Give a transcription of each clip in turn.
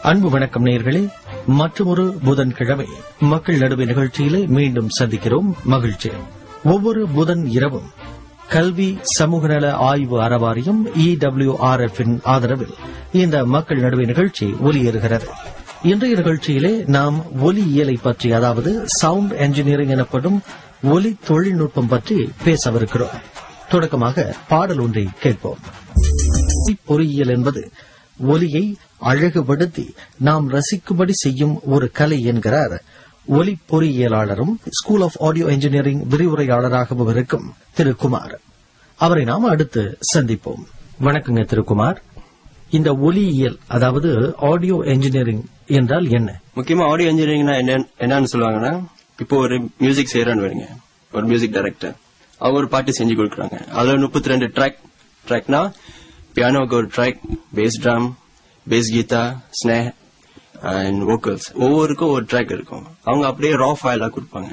அன்பு வணக்கம் நேயர்களே மற்றொரு புதன்கிழமை மக்கள் நடுவே நிகழ்ச்சியிலே மீண்டும் சந்திக்கிறோம் மகிழ்ச்சி ஒவ்வொரு புதன் இரவும் கல்வி சமூக நல ஆய்வு அறவாரியம் இடபிள்யூஆர்எஃப் இன் ஆதரவில் இந்த மக்கள் நடுவே நிகழ்ச்சி ஒலியேறுகிறது இன்றைய நிகழ்ச்சியிலே நாம் ஒலியியலை பற்றி அதாவது சவுண்ட் என்ஜினியரிங் எனப்படும் ஒலி தொழில்நுட்பம் பற்றி பேசவிருக்கிறோம் தொடக்கமாக பாடல் ஒன்றை கேட்போம் பொறியியல் என்பது ஒலியை அழகுபடுத்தி நாம் ரசிக்கும்படி செய்யும் ஒரு கலை என்கிறார் ஒலி பொறியியலாளரும் ஸ்கூல் ஆஃப் ஆடியோ என்ஜினியரிங் விரிவுரையாளராகவும் இருக்கும் திரு குமார் அவரை நாம் அடுத்து சந்திப்போம் வணக்கங்க திரு குமார் இந்த ஒலியியல் அதாவது ஆடியோ என்ஜினியரிங் என்றால் என்ன முக்கியமா ஆடியோ இன்ஜினியரிங்னா என்ன என்னன்னு சொல்லுவாங்கன்னா இப்போ ஒரு மியூசிக் செய்யறான்னு வைங்க ஒரு மியூசிக் டைரக்டர் அவங்க ஒரு பாட்டு செஞ்சு கொடுக்குறாங்க அதுல முப்பத்தி ரெண்டு ட்ராக் ட்ராக்னா பியானோக்கு ஒரு track bass drum bass guitar snare and vocals ஒவ்வொருக்கும் ஒரு ட்ராக் இருக்கும் அவங்க அப்படியே ரா ஃபைலா கொடுப்பாங்க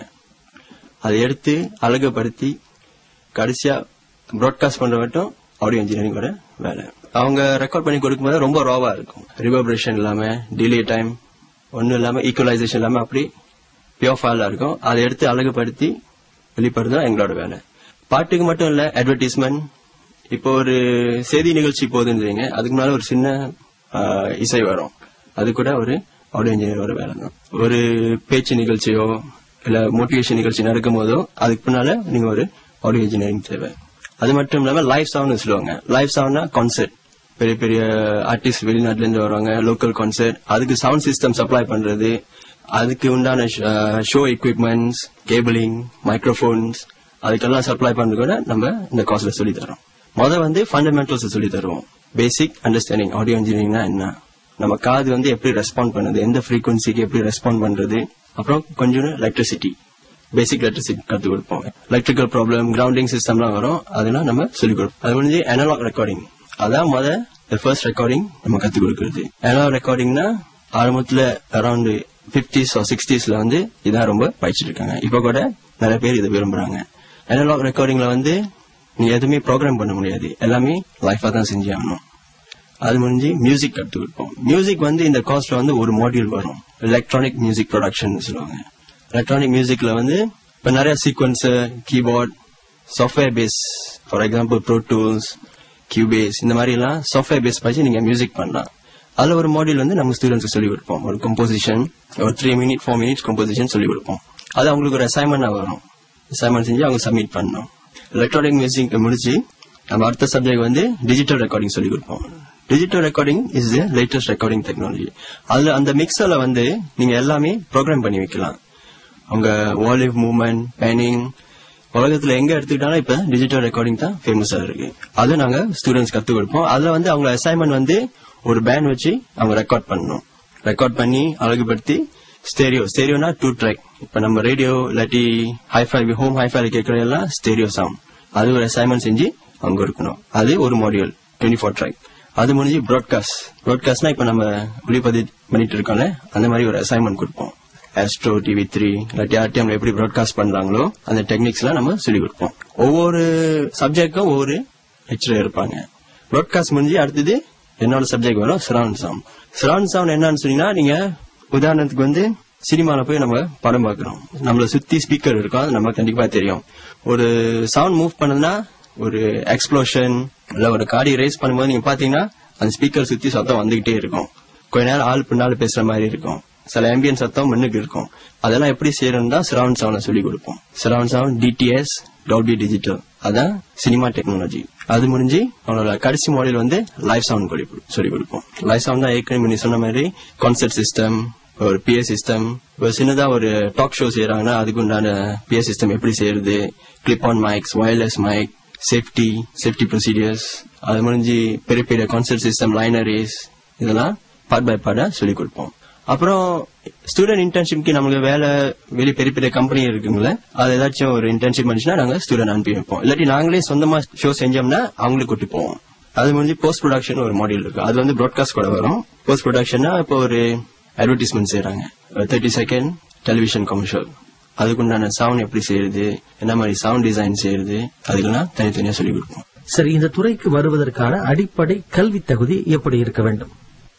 அதை எடுத்து அழகுபடுத்தி கடைசியா ப்ராட்காஸ்ட் பண்ற மட்டும் ஆடியோ இன்ஜினியரிங்கோட வேலை அவங்க ரெக்கார்ட் பண்ணி கொடுக்கும்போது ரொம்ப ராவா இருக்கும் ரிவர்பரேஷன் இல்லாம டிலே டைம் ஒன்னும் இல்லாம ஈக்குவலைசேஷன் இல்லாம அப்படி பியோர் ஃபைலா இருக்கும் அதை எடுத்து அழகுபடுத்தி வெளிப்படுறது எங்களோட வேலை பாட்டுக்கு மட்டும் இல்ல அட்வர்டைஸ்மெண்ட் இப்போ ஒரு செய்தி நிகழ்ச்சி போகுதுன்றீங்க அதுக்கு முன்னால ஒரு சின்ன ஆஹ், இசை வரும் அது கூட ஒரு ஆடியோ இன்ஜினியரோட வேலை தான் ஒரு பேச்சு நிகழ்ச்சியோ இல்ல மோட்டிவேஷன் நிகழ்ச்சி நடக்கும் போதோ அதுக்கு பின்னால நீங்க ஒரு ஆடியோ இன்ஜினியரிங் தேவை அது மட்டும் இல்லாம லைவ் சவுண்ட் சொல்லுவாங்க லைவ் சவுண்ட்னா கான்சர்ட் பெரிய பெரிய ஆர்டிஸ்ட் வெளிநாட்டுல இருந்து வருவாங்க லோக்கல் கான்சர்ட் அதுக்கு சவுண்ட் சிஸ்டம் சப்ளை பண்றது அதுக்கு உண்டான ஷோ எக்யூப்மெண்ட்ஸ் கேபிளிங் மைக்ரோஃபோன்ஸ் அதுக்கெல்லாம் சப்ளை பண்றது கூட நம்ம இந்த காஸ்ட்ல சொல்லி தரோம் முத வந்து ஃபண்டமெண்டல்ஸ் சொல்லி தருவோம் பேசிக் அண்டர்ஸ்டாண்டிங் ஆடியோ இன்ஜினியரிங்னா என்ன நம்ம காது வந்து எப்படி ரெஸ்பாண்ட் பண்ணுது எந்த ஃப்ரீக்வன்சிக்கு எப்படி ரெஸ்பாண்ட் பண்றது அப்புறம் கொஞ்சம் எலக்ட்ரிசிட்டி பேசிக் எலக்ட்ரிசிட்டி கத்து கொடுப்போம் எலக்ட்ரிக்கல் ப்ராப்ளம் கிரவுண்டிங் சிஸ்டம்லாம் வரும் அதெல்லாம் நம்ம சொல்லிக் கொடுப்போம் அது முடிஞ்சு அனலாக் ரெக்கார்டிங் அதான் முத ஃபர்ஸ்ட் ரெக்கார்டிங் நம்ம கத்து கொடுக்கறது அனலாக் ரெக்கார்டிங்னா ஆரம்பத்துல அரௌண்ட் பிப்டிஸ் சிக்ஸ்டீஸ்ல வந்து இதான் ரொம்ப பயிற்சிட்டு இருக்காங்க இப்ப கூட நிறைய பேர் இதை விரும்புறாங்க அனலாக் ரெக்கார்டிங்ல வந்து நீ எதுவுமே ப்ரோக்ராம் பண்ண முடியாது எல்லாமே லைஃபா தான் செஞ்சு ஆகணும் அது முடிஞ்சு மியூசிக் கத்து கொடுப்போம் மியூசிக் வந்து இந்த காஸ்ட்ல வந்து ஒரு மாடியூல் வரும் எலக்ட்ரானிக் மியூசிக் ப்ரொடக்ஷன் சொல்லுவாங்க எலக்ட்ரானிக் மியூசிக்ல வந்து இப்ப நிறைய sequence keyboard software base for example Pro Tools Cubase இந்த மாதிரி எல்லாம் சாஃப்ட்வேர் பேஸ் வச்சு நீங்க மியூசிக் பண்ணலாம் அதுல ஒரு மாடியூல் வந்து நம்ம ஸ்டூடெண்ட்ஸ் சொல்லி கொடுப்போம் ஒரு கம்போசிஷன் ஒரு three minute four minutes composition சொல்லி கொடுப்போம் அது அவங்களுக்கு ஒரு அசைன்மெண்டா வரும் அசைன்மெண்ட் செஞ்சு அவங்க சப்மிட் பண்ணணும் எலக்ட்ரானிக் மியூசிக் முடிச்சு நம்ம அடுத்த சப்ஜெக்ட் வந்து டிஜிட்டல் ரெக்கார்டிங் சொல்லி கொடுப்போம் digital recording is the latest recording technology அதுல அந்த மிக்சர்ல வந்து நீங்க எல்லாமே ப்ரோக்ராம் பண்ணி வைக்கலாம் அவங்க வால்யூவ் மூவ்மெண்ட் பேனிங் உலகத்துல எங்க எடுத்துக்கிட்டாலும் இப்ப டிஜிட்டல் ரெக்கார்டிங் தான் ஃபேமஸா இருக்கு அது நாங்க ஸ்டூடெண்ட்ஸ் கத்து கொடுப்போம் அதுல வந்து அவங்க அசைன்மெண்ட் வந்து ஒரு பேண்ட் வச்சு அவங்க ரெக்கார்ட் பண்ணணும் ரெக்கார்ட் பண்ணி அழகுபடுத்தி ஸ்டேரியோ ஸ்டேரியோனா டூ ட்ராக் இப்ப நம்ம ரேடியோ இல்லாட்டி ஹைஃபை ஹோம் ஹைஃபைல கேட்கற எல்லாம் ஸ்டேரியோ சவுண்ட் அது ஒரு அசைன்மெண்ட் செஞ்சு அவங்க இருக்கணும் அது ஒரு மாடியூல் டுவெண்ட்டி ஃபோர் ட்ராக் அது முடிஞ்சு ப்ராட்காஸ்ட் ப்ராட்காஸ்ட்னா இப்ப நம்ம ஒளிப்பதி பண்ணிட்டு இருக்கோம்ல அந்த மாதிரி ஒரு அசைன்மெண்ட் கொடுப்போம் ஆஸ்ட்ரோ டிவி த்ரீ இல்லாட்டி ஆர்டிஎம்ல எப்படி ப்ராட்காஸ்ட் பண்றாங்களோ அந்த டெக்னிக்ஸ் எல்லாம் நம்ம சொல்லிக் கொடுப்போம் ஒவ்வொரு சப்ஜெக்டும் ஒவ்வொரு லெக்சரர் இருப்பாங்க ப்ராட்காஸ்ட் முடிஞ்சு அடுத்தது என்னோட சப்ஜெக்ட் வரும் சரவுண்ட் சவுண்ட் சரவுண்ட் சவுண்ட் என்னன்னு சொன்னீங்கன்னா நீங்க உதாரணத்துக்கு வந்து சினிமால போய் நம்ம படம் பார்க்கிறோம் நம்மள சுத்தி ஸ்பீக்கர் இருக்கும் அது நமக்கு கண்டிப்பா தெரியும் ஒரு சவுண்ட் மூவ் பண்ணதுன்னா ஒரு எக்ஸ்ப்ளோஷன் இல்ல ஒரு காடி ரேஸ் பண்ணும்போது நீங்க பாத்தீங்கன்னா அந்த ஸ்பீக்கர் சுத்தி சத்தம் வந்துகிட்டே இருக்கும் கொஞ்ச நேரம் ஆள் பின்னால பேசுற மாதிரி இருக்கும் சில ஆம்பியன் சத்தம் முன்னுக்கு இருக்கும் அதெல்லாம் எப்படி செய்யறோம் தான் சரவுண்ட் சவுண்ட் சொல்லி கொடுப்போம் surround sound DTS Dolby digital அதான் சினிமா டெக்னாலஜி அது முடிஞ்சு அவனோட கடைசி மாடல் வந்து லைவ் சவுண்ட் சொல்லி கொடுப்போம் லைவ் சவுண்ட் தான் ஏற்கனவே நீ சொன்ன மாதிரி கான்சர்ட் சிஸ்டம் ஒரு பிஏ சிஸ்டம் இப்போ சின்னதா ஒரு டாக் ஷோ செய்யறாங்கன்னா அதுக்கு உண்டான பிஏ சிஸ்டம் எப்படி செய்யறது clip on mics wireless mic safety safety procedures அது முடிஞ்சு பெரிய பெரிய கான்சர்ட் சிஸ்டம் லைனரிஸ் இதெல்லாம் பார்ட் பை பார்ட்டா சொல்லிக் கொடுப்போம் அப்புறம் ஸ்டூடெண்ட் இன்டர்ன்ஷிப்க்கு நமக்கு வேலை வெளிய பெரிய பெரிய கம்பெனி இருக்குங்களே அது ஏதாச்சும் ஒரு இன்டர்ன்ஷிப் பண்ணிச்சுன்னா நாங்க ஸ்டூடெண்ட் அனுப்பி வைப்போம் இல்லாட்டி நாங்களே சொந்தமா ஷோ செஞ்சோம்னா அவங்களுக்கு கூட்டி போவோம் அது முடிஞ்சு போஸ்ட் ப்ரொடக்ஷன் ஒரு மாடியூல் இருக்கு அது வந்து ப்ராட்காஸ்ட் கூட வரும் போஸ்ட் ப்ரொடக்ஷன்னா இப்போ ஒரு அட்வர்டைஸ்மெண்ட் செய்யறாங்க தேர்ட்டி செகண்ட் டெலிவிஷன் கமர்ஷியல் அதுக்குண்டான சவுண்ட் எப்படி செய்யறது என்ன மாதிரி சவுண்ட் டிசைன் செய்யறது அதுக்கெல்லாம் தனித்தனியா சொல்லிக் கொடுப்போம் சரி இந்த துறைக்கு வருவதற்கான அடிப்படை கல்வி தகுதி எப்படி இருக்க வேண்டும்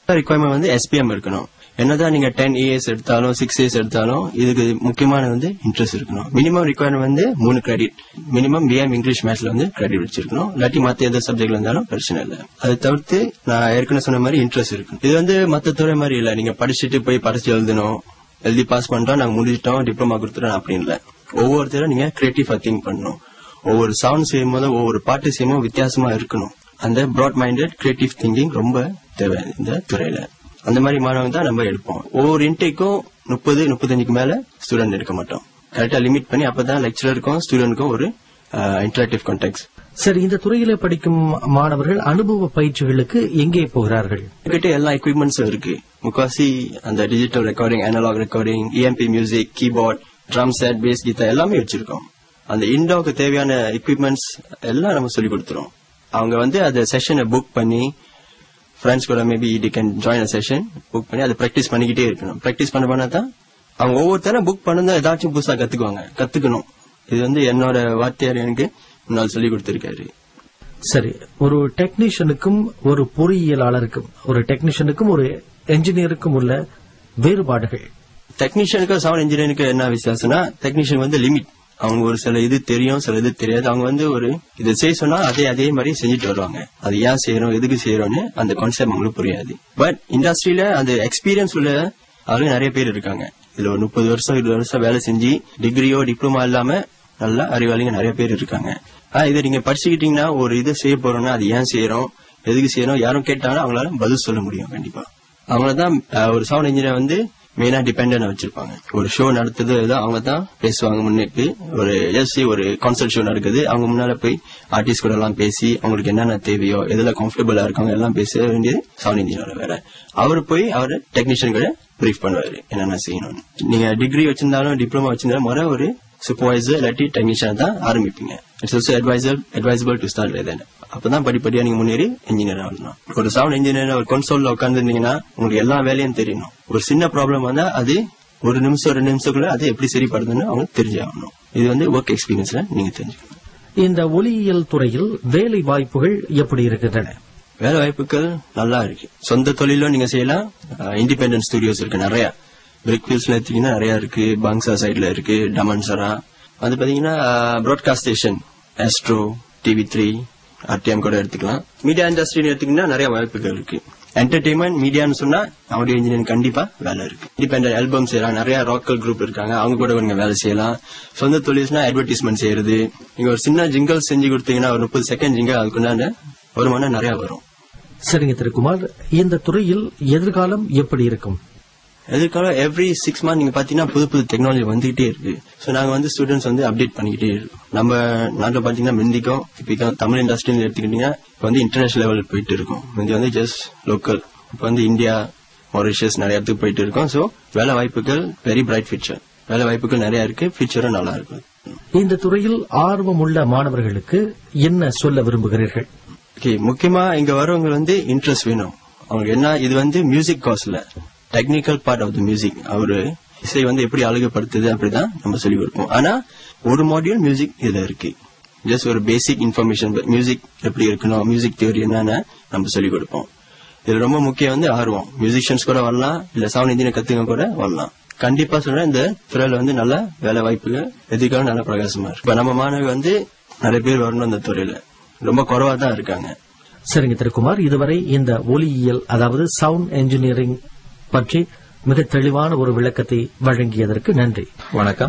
ரிக்குவயர்மெண்ட் வந்து எஸ்பிஎம் இருக்கணும் என்னதான் நீங்க டென் இயர்ஸ் எடுத்தாலும் சிக்ஸ் இயர்ஸ் எடுத்தாலும் இதுக்கு முக்கியமான வந்து இன்ட்ரெஸ்ட் இருக்கணும் மினிமம் ரிக்குவயர்மெண்ட் வந்து மூணு கிரெடிட் மினிமம் பிஎம் இங்கிலீஷ் மேத்ஸ்ல வந்து கிரெடிட் வச்சிருக்கணும் இல்லாட்டி மத்த எந்த சப்ஜெக்ட்ல இருந்தாலும் பிரச்சனை இல்லை அதை தவிர்த்து நான் ஏற்கனவே சொன்ன மாதிரி இன்ட்ரெஸ்ட் இருக்கும் இது வந்து மத்த துறை மாதிரி இல்ல நீங்க படிச்சுட்டு போய் படிச்சு எழுதணும் எழுதி பாஸ் பண்றோம் நாங்க முடிச்சிட்டோம் டிப்ளமா கொடுத்துட்டோம் அப்படின்னு இல்ல ஒவ்வொருத்தரும் நீங்க கிரியேட்டிவா திங்க் பண்ணணும் ஒவ்வொரு சவுண்ட் செய்யும் போது ஒவ்வொரு பாட்டு செய்யும் போது வித்தியாசமா இருக்கணும் அந்த ப்ராட் மைண்டட் கிரியேட்டிவ் திங்கிங் ரொம்ப தேவை இந்த துறையில அந்த மாதிரி மாணவங்க தான் நம்ம எடுப்போம் ஒவ்வொரு இன்டேக்கும் முப்பது முப்பத்தஞ்சுக்கு மேல ஸ்டூடெண்ட் எடுக்க மாட்டோம் கரெக்டா லிமிட் பண்ணி அப்பதான் லெக்சரருக்கும் ஸ்டூடெண்ட்க்கும் ஒரு இன்டராக்டிவ் கான்டாக்ட் சரி இந்த துறையில படிக்கும் மாணவர்கள் அனுபவ பயிற்சிகளுக்கு எங்கே போகிறார்கள் கிட்ட எல்லா எக்யூப்மெண்ட்ஸும் இருக்கு முக்காசி அந்த digital recording analog recording EMP music keyboard drum set bass guitar எல்லாமே வச்சிருக்கோம் அந்த இண்டோக்கு தேவையான எக்யூப்மெண்ட்ஸ் எல்லாம் நம்ம சொல்லி கொடுத்துறோம் அவங்க வந்து அந்த செஷனை புக் பண்ணி ஃப்ரெண்ட்ஸ் கூட maybe they can join a session book பண்ணி அதை ப்ராக்டிஸ் பண்ணிக்கிட்டே இருக்கணும் ப்ராக்டிஸ் பண்ண பண்ணா தான் அவங்க ஒவ்வொருத்தரும் புக் பண்ணதான் ஏதாச்சும் புதுசா கத்துக்குவாங்க கத்துக்கணும் இது வந்து என்னோட வார்த்தையார் எனக்கு முன்னால் சொல்லி கொடுத்திருக்காரு சரி ஒரு டெக்னீஷியனுக்கும் ஒரு பொறியியலாளருக்கும் ஒரு டெக்னீஷியனுக்கும் ஒரு என்ஜினியருக்கும் உள்ள வேறுபாடுகள் டெக்னீஷியனுக்கும் சவுண்ட் இன்ஜினியருக்கு என்ன வித்தியாசம்னா டெக்னீஷியன் வந்து லிமிட் அவங்க ஒரு சில இது தெரியும் சில இது தெரியாது அவங்க வந்து ஒரு இதை செய்ய சொன்னா அதே அதே மாதிரி செஞ்சுட்டு வருவாங்க அது ஏன் செய்யறோம் எதுக்கு செய்யறோம்னு அந்த கான்செப்ட் அவங்களுக்கு புரியாது பட் இண்டஸ்ட்ரியில அந்த எக்ஸ்பீரியன்ஸ் உள்ள ஆளுங்க நிறைய பேர் இருக்காங்க இதுல ஒரு முப்பது வருஷம் இருபது வருஷம் வேலை செஞ்சு டிகிரியோ டிப்ளமா இல்லாம நல்ல அறிவாளிங்க நிறைய பேர் இருக்காங்க ஆனா இதை நீங்க படிச்சுக்கிட்டீங்கன்னா ஒரு இது செய்ய போறோம்னா அது ஏன் செய்யறோம் எதுக்கு செய்யறோம் யாரும் கேட்டாங்கன்னா அவங்களால பதில் சொல்ல முடியும் கண்டிப்பா அவங்களதான் அஹ், ஒரு சவுண்ட் இன்ஜினியர் வந்து மெயினா டிபெண்டன்ட் வச்சிருப்பாங்க ஒரு ஷோ நடத்துது ஏதோ அவங்க தான் பேசுவாங்க முன்னுக்கு ஒரு ஜஸ்ட் ஒரு கான்சர்ட் ஷோ நடக்குது அவங்க முன்னால போய் ஆர்டிஸ்ட் கூட எல்லாம் பேசி அவங்களுக்கு என்னென்ன தேவையோ எதுல கம்ஃபர்டபுளா இருக்காங்க எல்லாம் பேச வேண்டியது சவுண்ட் இன்ஜினியர் வேற அவர் போய் அவர் டெக்னீஷியன் கூட பிரீஃப் பண்ணுவாரு என்னென்ன செய்யணும்னு நீங்க டிகிரி வச்சிருந்தாலும் டிப்ளமா வச்சிருந்தாலும் முறை ஒரு சூப்பர்வைசர் இல்லாட்டி டெக்னீஷியன் தான் ஆரம்பிப்பீங்க it's also advisor advisable to start then அப்பதான் படிப்படியா நீங்க முன்னேறி இன்ஜினியர் ஆகணும் ஒரு சவுண்ட் இன்ஜினியர் ஒரு கன்சோல்ல உட்காந்துருந்தீங்கன்னா உங்களுக்கு எல்லா வேலையும் தெரியணும் ஒரு சின்ன ப்ராப்ளம் வந்தா அது ஒரு நிமிஷம் ரெண்டு நிமிஷத்துக்குள்ள அது எப்படி சரிப்படுதுன்னு அவங்க தெரிஞ்சாகணும் இது வந்து ஒர்க் எக்ஸ்பீரியன்ஸ்ல நீங்க தெரிஞ்சுக்கணும் இந்த ஒலியியல் துறையில் வேலை வாய்ப்புகள் எப்படி இருக்கின்றன வேலை வாய்ப்புகள் நல்லா இருக்கு சொந்த தொழிலும் நீங்க செய்யலாம் இண்டிபெண்டன்ட் ஸ்டுடியோஸ் இருக்கு நிறைய பிரிக் ஹில்ஸ்ல எடுத்தீங்கன்னா நிறைய இருக்கு பாங்ஸா சைட்ல இருக்கு டமன்சரா அது பாத்தீங்கன்னா broadcast station Astro TV three RTM கூட எடுத்துக்கலாம் மீடியா இண்டஸ்ட்ரின்னு எடுத்தீங்கன்னா நிறைய வாய்ப்புகள் இருக்கு என்டர்டைன்மெண்ட் மீடியான்னு சொன்னா ஆடியோ இன்ஜினியர் கண்டிப்பா வேலை இருக்கு இண்டிபெண்ட் ஆல்பம் செய்யலாம் நிறைய ராக்கல் குரூப் இருக்காங்க அவங்க கூட நீங்க வேலை செய்யலாம் சொந்த தொழில்னா அட்வர்டைஸ்மெண்ட் செய்யறது நீங்க ஒரு சின்ன ஜிங்கல் செஞ்சு கொடுத்தீங்கன்னா ஒரு முப்பது செகண்ட் ஜிங்கல் அதுக்குண்டான வருமானம் நிறைய வரும் சரிங்க திருக்குமார் இந்த துறையில் எதிர்காலம் எப்படி இருக்கும் எதிர்காலம் எவ்ரி சிக்ஸ் மந்த் நீங்க பாத்தீங்கன்னா புது புது டெக்னாலஜி வந்துகிட்டே இருக்கு சோ நாங்க வந்து ஸ்டூடெண்ட்ஸ் வந்து அப்டேட் பண்ணிக்கிட்டே இருக்கோம் நம்ம நாட்டில் பாத்தீங்கன்னா முந்திக்கும் இப்போ தமிழ் இண்டஸ்ட்ரியில் எடுத்துக்கிட்டீங்கன்னா இப்போ வந்து இன்டர்நேஷனல் லெவல் போயிட்டு இருக்கோம் முந்தி வந்து ஜஸ்ட் லோக்கல் இப்போ வந்து இந்தியா மொரிஷியஸ் நிறைய இடத்துக்கு போயிட்டு இருக்கோம் சோ வேலை வாய்ப்புகள் வெரி பிரைட் ஃபியூச்சர் வேலை வாய்ப்புகள் நிறைய இருக்கு ஃபியூச்சரும் நல்லா இருக்கும் இந்த துறையில் ஆர்வமுள்ள மாணவர்களுக்கு என்ன சொல்ல விரும்புகிறீர்கள் ஓகே முக்கியமா இங்க வரவங்க வந்து இன்ட்ரெஸ்ட் வேணும் அவங்களுக்கு என்ன இது வந்து மியூசிக் கோர்ஸ்ல technical part of the music அவரு இசை வந்து எப்படி அழகுபடுத்துது அப்படிதான் நம்ம சொல்லிக் கொடுப்போம் ஆனா ஒரு மாடியூல் மியூசிக் இதுல இருக்கு ஜஸ்ட் ஒரு பேசிக் இன்ஃபர்மேஷன் மியூசிக் எப்படி இருக்கணும் மியூசிக் தியரி என்னன்னு நம்ம சொல்லிக் கொடுப்போம் இதுல ரொம்ப முக்கியம் வந்து ஆர்வம் மியூசிஷியன்ஸ் கூட வரலாம் இல்ல சவுண்ட் இன்ஜினியர் கத்துக்க கூட வரலாம் கண்டிப்பா சொல்றேன் இந்த துறையில வந்து நல்ல வேலை வாய்ப்புகள் எதிர்காலம் நல்ல பிரகாசமா இருக்கு இப்ப நம்ம மாணவர்கள் வந்து நிறைய பேர் வரணும் இந்த துறையில ரொம்ப குறைவா தான் இருக்காங்க சரிங்க திருக்குமார் இதுவரை இந்த ஒலியியல் அதாவது சவுண்ட் என்ஜினியரிங் பற்றி மிக தெளிவான ஒரு விளக்கத்தை வழங்கியதற்கு நன்றி வணக்கம்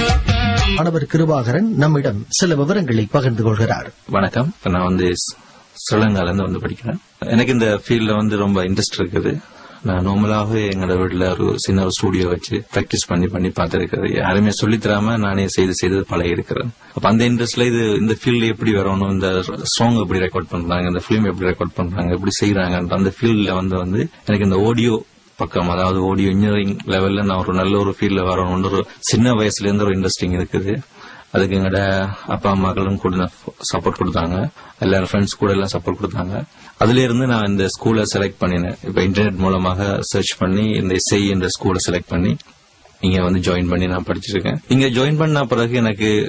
மாணவர் கிருபாகரன் நம்மிடம் சில விவரங்களை பகிர்ந்து கொள்கிறார் வணக்கம் இப்ப நான் வந்து ஸ்- ஸ்ரீலங்கால இருந்து வந்து படிக்கிறேன் எனக்கு இந்த ஃபீல்ட்ல வந்து ரொம்ப இன்ட்ரெஸ்ட் இருக்குது நான் நார்மலாகவே எங்களோட வீட்டுல ஒரு சின்ன ஒரு ஸ்டூடியோ வச்சு பிராக்டிஸ் பண்ணி பண்ணி பார்த்திருக்கிறது யாருமே சொல்லித் தராம நானே செய்து செய்து பழகி இருக்கிறேன் அப்ப அந்த இன்ட்ரெஸ்ட்ல இது இந்த ஃபீல்டு எப்படி வரணும் இந்த சாங் எப்படி ரெக்கார்ட் பண்றாங்க இந்த ஃபிலிம் எப்படி ரெக்கார்ட் பண்றாங்க எப்படி செய்யறாங்கன்ற அந்த ஃபீல்ட்ல வந்து வந்து எனக்கு இந்த ஆடியோ பக்கம் அதாவது ஆடியோ இன்ஜினியரிங் லெவல்ல நான் ஒரு நல்ல ஒரு ஃபீல்ட்ல வரணும்னு ஒரு சின்ன வயசுல இருந்து ஒரு இன்ட்ரெஸ்டிங் இருக்குது அதுக்கு எங்களோட அப்பா அம்மாக்களும் கூட சப்போர்ட் கொடுத்தாங்க எல்லாரும் ஃப்ரெண்ட்ஸ் கூட எல்லாம் சப்போர்ட் கொடுத்தாங்க அதுல இருந்து நான் இந்த ஸ்கூலை செலக்ட் பண்ணினேன் இப்ப இன்டர்நெட் மூலமாக சர்ச் பண்ணி இந்த இசை இந்த ஸ்கூலை செலக்ட் பண்ணி இங்க வந்து ஜாயின் பண்ணி நான் படிச்சிருக்கேன் இங்க ஜாயின் பண்ண பிறகு எனக்கு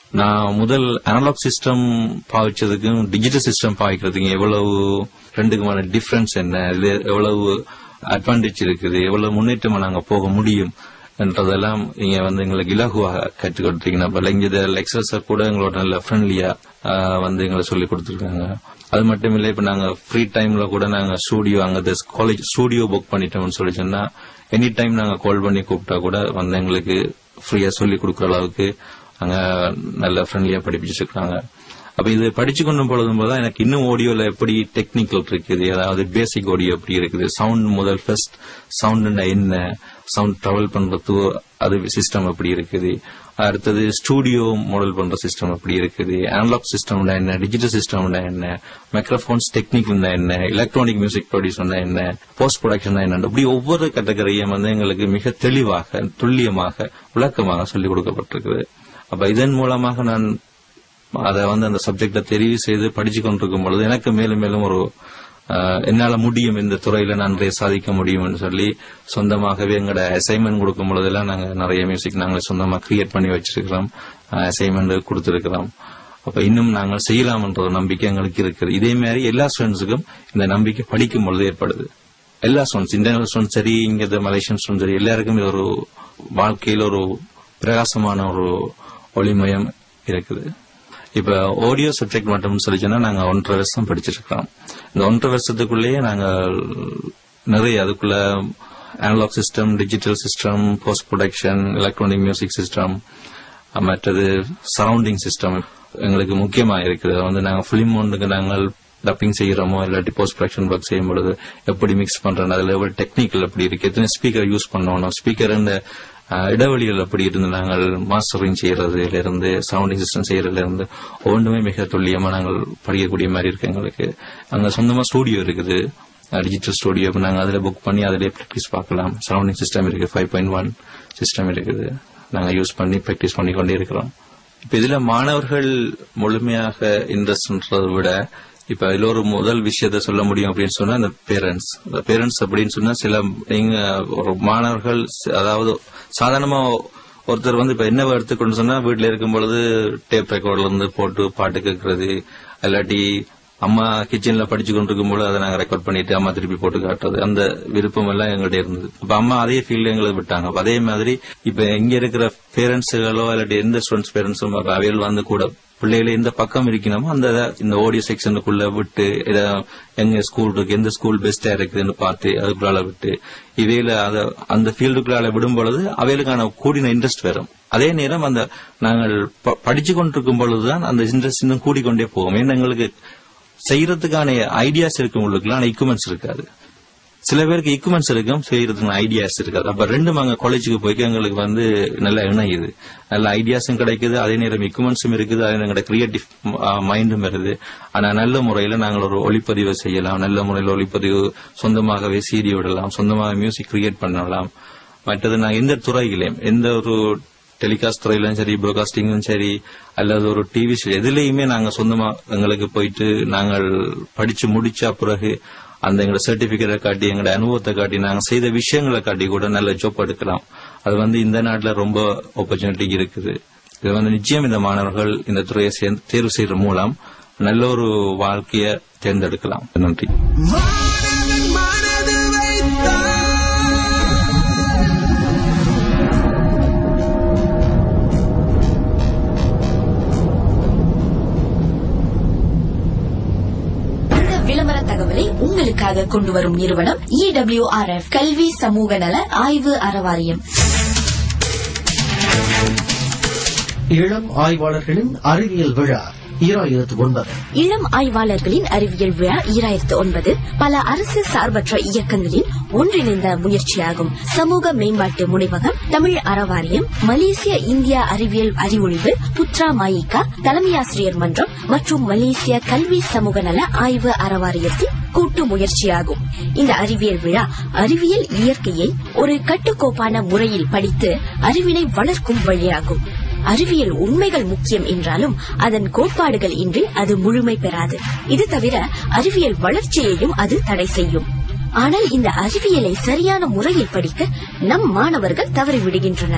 நான் முதல் அனலாக் சிஸ்டம் பாவிச்சதுக்கும் டிஜிட்டல் சிஸ்டம் பாவிக்கிறதுக்கும் எவ்வளவு ரெண்டுக்குமான டிஃபரன்ஸ் என்ன இது எவ்வளவு அட்வான்டேஜ் இருக்குது எவ்வளவு முன்னேற்றமா நாங்க போக முடியும் என்றதெல்லாம் நீங்க வந்து எங்களுக்கு இலகுவாக கற்றுக் கொடுத்தீங்கன்னா இப்ப இங்க லெக்சர்ஸர் கூட எங்களோட நல்ல ஃப்ரெண்ட்லியா வந்து எங்களை சொல்லி கொடுத்துருக்காங்க அது மட்டும் இல்ல இப்ப நாங்க ஃப்ரீ டைம்ல கூட நாங்க ஸ்டூடியோ அங்க காலேஜ் ஸ்டூடியோ புக் பண்ணிட்டோம்னு சொல்லி சொன்னா எனி டைம் நாங்க கால் பண்ணி கூப்பிட்டா கூட வந்து எங்களுக்கு ஃப்ரீயா சொல்லி கொடுக்குற அளவுக்கு அங்க நல்ல ஃப்ரெண்ட்லியா படிப்பிச்சு இருக்காங்க அப்ப இது படிச்சு கொண்டு பொழுதும் போது எனக்கு இன்னும் ஆடியோல எப்படி டெக்னிக்கல் இருக்குது அதாவது பேசிக் ஆடியோ எப்படி இருக்குது சவுண்ட் முதல் ஃபர்ஸ்ட் சவுண்ட் என்ன சவுண்ட் டிராவல் பண்றது அது சிஸ்டம் எப்படி இருக்குது அடுத்தது ஸ்டூடியோ மாடல் பண்ற சிஸ்டம் எப்படி இருக்குது அனலாக் சிஸ்டம்னா என்ன டிஜிட்டல் சிஸ்டம்னா என்ன மைக்ரோஃபோன்ஸ் டெக்னிக்னா என்ன எலக்ட்ரானிக் மியூசிக் ப்ரொடியூசர்னா என்ன போஸ்ட் ப்ரொடக்ஷன் என்ன இப்படி ஒவ்வொரு கேட்டகரியும் வந்து எங்களுக்கு மிக தெளிவாக துல்லியமாக விளக்கமாக சொல்லிக் கொடுக்கப்பட்டிருக்குது அப்ப இதன் மூலமாக நான் அதை வந்து அந்த சப்ஜெக்ட தெரிவு செய்து படிச்சு கொண்டிருக்கும் பொழுது எனக்கு மேலும் மேலும் ஒரு ஆஹ், என்னால முடியும் இந்த துறையில நான் நிறைய சாதிக்க முடியும்னு சொல்லி சொந்தமாகவே எங்களோட அசைன்மெண்ட் கொடுக்கும் பொழுதெல்லாம் நாங்க நிறைய மியூசிக் நாங்களே சொந்தமா கிரியேட் பண்ணி வச்சிருக்கிறோம் அசைன்மெண்ட் கொடுத்திருக்கிறோம் அப்ப இன்னும் நாங்கள் செய்யலாம்ன்ற ஒரு நம்பிக்கை எங்களுக்கு இருக்குது இதே மாதிரி எல்லா ஸ்டூடெண்ட்ஸுக்கும் இந்த நம்பிக்கை படிக்கும் பொழுது ஏற்படுது எல்லா ஸ்டூடெண்ட்ஸ் இந்தியன் ஸ்டூடெண்ட்ஸ் சரி இங்க மலேசியன் ஸ்டூடெண்ட்ஸ் சரி எல்லாருக்கும் இது ஒரு வாழ்க்கையில் ஒரு பிரகாசமான ஒரு ஒளிமயம் இருக்குது இப்ப ஆடியோ சப்ஜெக்ட் மட்டும் சொல்லி சொன்னா நாங்க ஒன்றரை வருஷம் படிச்சிருக்கிறோம் இந்த ஒன்றரை வருஷத்துக்குள்ளேயே நாங்க நிறைய அதுக்குள்ள analog system digital system post production electronic music system மற்றது சரௌண்டிங் சிஸ்டம் எங்களுக்கு முக்கியமா இருக்குது அது வந்து நாங்க பிலிம் ஒன்றுக்கு நாங்கள் டப்பிங் செய்யறோமோ இல்லாட்டி போஸ்ட் ப்ரொடக்ஷன் ஒர்க் செய்யும் பொழுது எப்படி மிக்ஸ் பண்றோம் அதுல எவ்வளவு டெக்னிக்கல் எப்படி இருக்கு எத்தனை ஸ்பீக்கர் யூஸ் பண்ணணும் ஸ்பீக்கர் இந்த அஹ், இடைவெளிகள் எப்படி இருந்து நாங்கள் மாஸ்டரிங் செய்யறதுல இருந்து சவுண்டிங் சிஸ்டம் செய்யறதுல இருந்து ஒவ்வொன்றுமே மிக துல்லியமா நாங்கள் படிக்கக்கூடிய மாதிரி இருக்கு எங்களுக்கு அங்க சொந்தமா ஸ்டூடியோ இருக்குது டிஜிட்டல் ஸ்டூடியோ நாங்க அதுல புக் பண்ணி அதிலே ப்ராக்டிஸ் பார்க்கலாம் சரௌண்டிங் சிஸ்டம் இருக்கு ஃபைவ் பாயிண்ட் ஒன் சிஸ்டம் இருக்குது நாங்க யூஸ் பண்ணி ப்ராக்டிஸ் பண்ணி கொண்டே இருக்கிறோம் இப்ப இதுல மாணவர்கள் முழுமையாக இன்ட்ரெஸ்ட்ன்றதை விட இப்ப இதுல ஒரு முதல் விஷயத்த சொல்ல முடியும் அப்படின்னு சொன்னா அந்த பேரண்ட்ஸ் பேரண்ட்ஸ் அப்படின்னு சொன்னா சில நீங்க ஒரு மாணவர்கள் ச- அதாவது சாதாரணமா ஒருத்தர் வந்து இப்ப என்ன எடுத்துக்கொண்டு சொன்னா வீட்டுல இருக்கும் பொழுது டேப் ரெக்கார்ட்ல இருந்து போட்டு பாட்டு கேட்கறது இல்லாட்டி அம்மா கிச்சன்ல படிச்சு கொண்டிருக்கும் போது அதை நாங்க ரெக்கார்ட் பண்ணிட்டு அம்மா திருப்பி போட்டு காட்டுறது அந்த விருப்பம் எல்லாம் எங்கள்ட்ட இருந்தது அப்ப அம்மா அதே ஃபீல்டு எங்களுக்கு விட்டாங்க அப்ப அதே மாதிரி இப்ப இங்க இருக்கிற பேரண்ட்ஸுகளோ இல்லாட்டி எந்த ஸ்டூடெண்ட்ஸ் பேரண்ட்ஸும் அவையில் வந்து கூட பிள்ளைகளை எந்த பக்கம் இருக்கணுமோ அந்த இத- இந்த ஆடியோ செக்ஷனுக்குள்ள விட்டு இத எங்க ஸ்கூல் இருக்கு எந்த ஸ்கூல் பெஸ்டா இருக்குதுன்னு பார்த்து அதுக்குள்ளால விட்டு இவையில அத அந்த ஃபீல்டுக்குள்ளால விடும் பொழுது அவைகளுக்கான கூடின இன்ட்ரெஸ்ட் வரும் அதே நேரம் அந்த நாங்கள் ப- படிச்சு கொண்டிருக்கும் பொழுதுதான் அந்த இன்ட்ரெஸ்ட் இன்னும் கூடிக்கொண்டே போகும் ஏன்னா எங்களுக்கு செய்யறதுக்கான ஐடியாஸ் இருக்கும் உங்களுக்கு ஆனா equipments இருக்காது சில பேருக்கு equipments இருக்கும் செய்யறதுக்கு ஐடியாஸ் இருக்காது அப்ப ரெண்டும் அங்க காலேஜுக்கு போய் எங்களுக்கு வந்து நல்ல இணையுது நல்ல ஐடியாஸும் கிடைக்குது அதே நேரம் equipmentsம் இருக்குது அதே எங்களோட கிரியேட்டிவ் மைண்டும் வருது ஆனா நல்ல முறையில நாங்கள் ஒரு ஒளிப்பதிவு செய்யலாம் நல்ல முறையில் ஒளிப்பதிவு சொந்தமாகவே சீடி விடலாம் சொந்தமாக மியூசிக் கிரியேட் பண்ணலாம் மற்றது நான் எந்த துறையிலையும் எந்த ஒரு டெலிகாஸ்ட் துறையிலும் சரி ப்ரோகாஸ்டிங்கும் சரி அல்லது ஒரு டிவி எதுலயுமே நாங்க சொந்தமா எங்களுக்கு போயிட்டு நாங்கள் படிச்சு முடிச்ச பிறகு அந்த எங்களோட சர்டிபிகேட்டை காட்டி எங்களோட அனுபவத்தை காட்டி நாங்க செய்த விஷயங்களை காட்டி கூட நல்ல ஜாப் எடுக்கலாம் அது வந்து இந்த நாட்டுல ரொம்ப ஆப்பர்ச்சுனிட்டி இருக்குது இது வந்து நிச்சயம் இந்த மாணவர்கள் இந்த துறையை சேர்ந்து தேர்வு செய்யற மூலம் நல்ல ஒரு வாழ்க்கையை தேர்ந்தெடுக்கலாம் நன்றி வானவில் மனது வைத்தார் இந்த விளம்பர தகவலை உங்களுக்காக கொண்டு வரும் நிறுவனம் இடபிள்யூஆர்எஃப் கல்வி சமூக நல ஆய்வு அறவாரியம் இளம் ஆய்வாளர்களின் அறிவியல் விழா ஈராயிரத்து ஒன்பது இளம் ஆய்வாளர்களின் அறிவியல் விழா ஈராயிரத்து ஒன்பது பல அரசு சார்பற்ற இயக்கங்களின் ஒன்றிணைந்த முயற்சியாகும் சமூக மேம்பாட்டு முனைவகம் தமிழ் அறவாரியம் மலேசிய இந்தியா அறிவியல் அறிவொழிவு புத்ரா மாயிகா தலைமையாசிரியர் மன்றம் மற்றும் மலேசிய கல்வி சமூக நல ஆய்வு அறவாரியத்தின் கூட்டு முயற்சியாகும் இந்த அறிவியல் விழா அறிவியல் இயற்கையை ஒரு கட்டுக்கோப்பான முறையில் படித்து அறிவினை வளர்க்கும் வழியாகும் அறிவியல் உண்மைகள் முக்கியம் என்றாலும் அதன் கோட்பாடுகள் இன்றி அது முழுமை பெறாது இது தவிர அறிவியல் வளர்ச்சியையும் அது தடை செய்யும் ஆனால் இந்த அறிவியலை சரியான முறையில் படிக்க நம் மாணவர்கள் தவறிவிடுகின்றனர்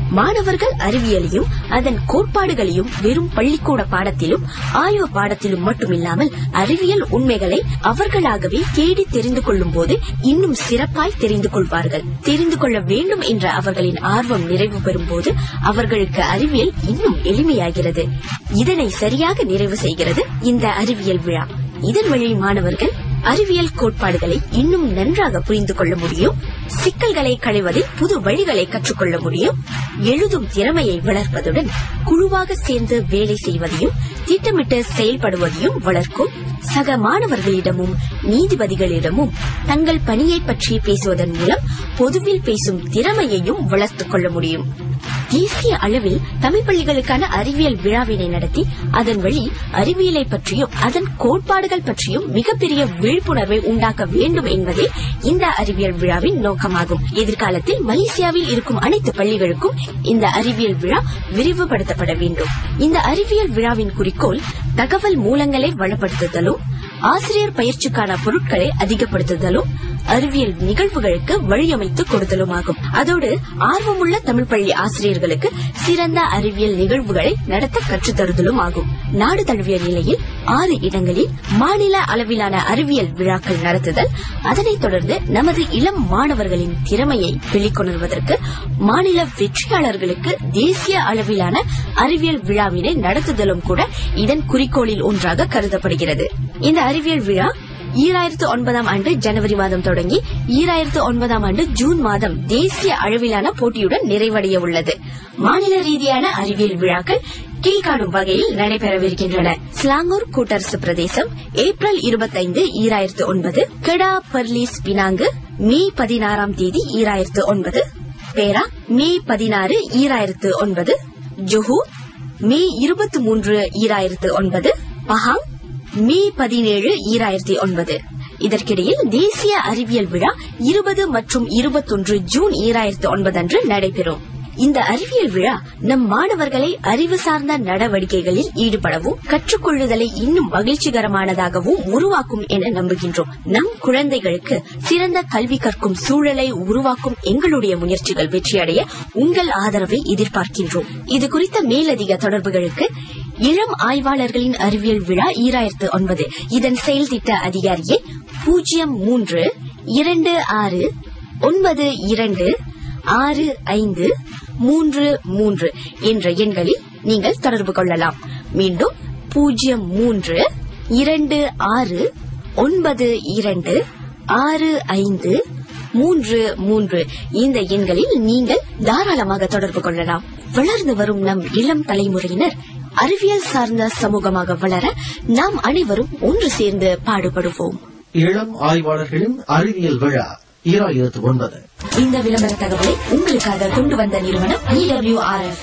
மாணவர்கள் அறிவியலையும் அதன் கோட்பாடுகளையும் வெறும் பள்ளிக்கூட பாடத்திலும் ஆய்வு பாடத்திலும் மட்டுமில்லாமல் அறிவியல் உண்மைகளை அவர்களாகவே தேடி தெரிந்து கொள்ளும் போது இன்னும் சிறப்பாய் தெரிந்து கொள்வார்கள் தெரிந்து கொள்ள வேண்டும் என்ற அவர்களின் ஆர்வம் நிறைவு பெறும் போது அவர்களுக்கு அறிவியல் இன்னும் எளிமையாகிறது இதனை சரியாக நிறைவு செய்கிறது இந்த அறிவியல் விழா இதன் வழி மாணவர்கள் அறிவியல் கோட்பாடுகளை இன்னும் நன்றாக புரிந்து கொள்ள முடியும் சிக்கல்களை களைவதில் புது வழிகளை கற்றுக்கொள்ள முடியும் எழுதும் திறமையை வளர்ப்பதுடன் குழுவாக சேர்ந்து வேலை செய்வதையும் திட்டமிட்டு செயல்படுவதையும் வளர்க்கும் சக மாணவர்களிடமும் நீதிபதிகளிடமும் தங்கள் பணியை பற்றி பேசுவதன் மூலம் பொதுவில் பேசும் திறமையையும் வளர்த்துக் கொள்ள முடியும் தேசிய அளவில் தமிழ் பள்ளிகளுக்கான அறிவியல் விழாவினை நடத்தி அதன் வழி அறிவியலை பற்றியும் அதன் கோட்பாடுகள் பற்றியும் மிகப்பெரிய விழிப்புணர்வை உண்டாக்க வேண்டும் என்பதே இந்த அறிவியல் விழாவின் நோக்கமாகும் எதிர்காலத்தில் மலேசியாவில் இருக்கும் அனைத்து பள்ளிகளுக்கும் இந்த அறிவியல் விழா விரிவுபடுத்தப்பட வேண்டும் இந்த அறிவியல் விழாவின் குறிக்கோள் தகவல் மூலங்களை வளப்படுத்துதலும் ஆசிரியர் பயிற்சிக்கான பொருட்களை அதிகப்படுத்துதலும் அறிவியல் நிகழ்வுகளுக்கு வழியமைத்து கொடுத்தலுமாகும் அதோடு ஆர்வமுள்ள தமிழ் பள்ளி ஆசிரியர்களுக்கு சிறந்த அறிவியல் நிகழ்வுகளை நடத்த கற்றுத்தருதலும் ஆகும் நாடு தழுவிய நிலையில் ஆறு இடங்களில் மாநில அளவிலான அறிவியல் விழாக்கள் நடத்துதல் அதனைத் தொடர்ந்து நமது இளம் மாணவர்களின் திறமையை வெளிக்கொணர்வதற்கு மாநில வெற்றியாளர்களுக்கு தேசிய அளவிலான அறிவியல் விழாவினை நடத்துதலும் கூட இதன் குறிக்கோளில் ஒன்றாக கருதப்படுகிறது இந்த அறிவியல் விழா ஈராயிரத்து ஒன்பதாம் ஆண்டு ஜனவரி மாதம் தொடங்கி ஈராயிரத்து ஒன்பதாம் ஆண்டு ஜூன் மாதம் தேசிய அளவிலான போட்டியுடன் நிறைவடைய உள்ளது மாநில ரீதியான அறிவியல் விழாக்கள் கீழ்காணும் வகையில் நடைபெறவிருக்கின்றன ஸ்லாங்கூர் கூட்டரசு பிரதேசம் ஏப்ரல் இருபத்தைந்து ஈராயிரத்து ஒன்பது கெடா பர்லீஸ் பினாங்கு மே பதினாறாம் தேதி ஈராயிரத்து ஒன்பது பேரா மே பதினாறு ஈராயிரத்து ஒன்பது ஜொஹூர் மே இருபத்தி மூன்று ஈராயிரத்து ஒன்பது பஹாங் மே பதினேழு ஈராயிரத்தி ஒன்பது இதற்கிடையில் தேசிய அறிவியல் விழா இருபது மற்றும் இருபத்தொன்று ஜூன் ஈராயிரத்தி ஒன்பது அன்று நடைபெறும் இந்த அறிவியல் விழா நம் மாணவர்களை அறிவு சார்ந்த நடவடிக்கைகளில் ஈடுபடவும் கற்றுக்கொள்ளுதலை இன்னும் மகிழ்ச்சிகரமானதாகவும் உருவாக்கும் என நம்புகின்றோம் நம் குழந்தைகளுக்கு சிறந்த கல்வி கற்கும் சூழலை உருவாக்கும் எங்களுடைய முயற்சிகள் வெற்றியடைய உங்கள் ஆதரவை எதிர்பார்க்கின்றோம் இது குறித்த மேலதிக தொடர்புகளுக்கு இளம் ஆய்வாளர்களின் அறிவியல் விழா ஈராயிரத்து ஒன்பது இதன் செயல் திட்ட அதிகாரியை பூஜ்ஜியம் மூன்று இரண்டு ஆறு ஒன்பது இரண்டு ஆறு ஐந்து மூன்று மூன்று என்ற எண்களில் நீங்கள் தொடர்பு கொள்ளலாம் மீண்டும் பூஜ்ஜியம் மூன்று இரண்டு ஆறு ஒன்பது இரண்டு ஆறு ஐந்து மூன்று மூன்று இந்த எண்களில் நீங்கள் தாராளமாக தொடர்பு கொள்ளலாம் வளர்ந்து வரும் நம் இளம் தலைமுறையினர் அறிவியல் சார்ந்த சமூகமாக வளர நாம் அனைவரும் ஒன்று சேர்ந்து பாடுபடுவோம் இளம் ஆய்வாளர்களின் அறிவியல் விழா ஈராயிரத்து ஒன்பது இந்த விளம்பர தகவலை உங்களுக்காக கொண்டு வந்த நிறுவனம் இடபிள்யூஆர்எஃப்